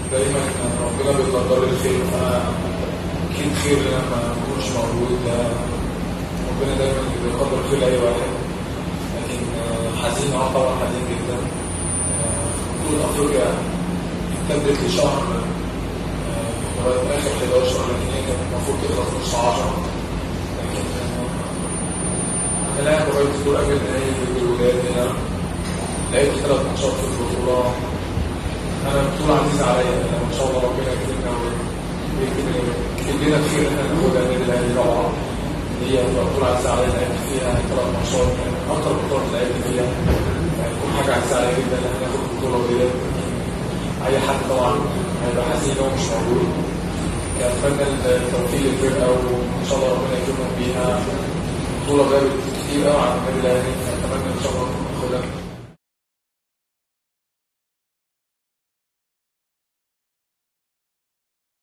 دايما ربنا بيقدر لي الخير فاكيد خير ان انا ما اكونش موجود ده ربنا دايما بيقدر خير لاي واحد لكن آه، حزين اه طبعا حزين جدا آه، بطولة افريقيا امتدت لشهر آه، لغايه اخر 11 لكن هي كانت المفروض تخلص نص 10 لكن آه، انا لاعب لغايه الدور قبل النهائي ضد الوداد هنا لعبت ثلاث ماتشات في البطوله انا بطولة عزيزة عليا انا ان شاء الله ربنا يكرمنا ويكتب لنا الخير ان احنا ناخدها النادي الاهلي روعة هي هتبقى بطولة عزيزة عليا لعبت فيها ثلاث ماتشات يعني اكتر بطولة لعبت فيها يعني تكون حاجة عزيزة عليا جدا ان احنا ناخد البطولة ديت اي حد طبعا هيبقى حزين لو مش موجود اتمنى التوفيق للفرقة وان شاء الله ربنا يكرمنا بيها بطولة غابت كتير قوي عن النادي الاهلي اتمنى ان شاء الله ناخدها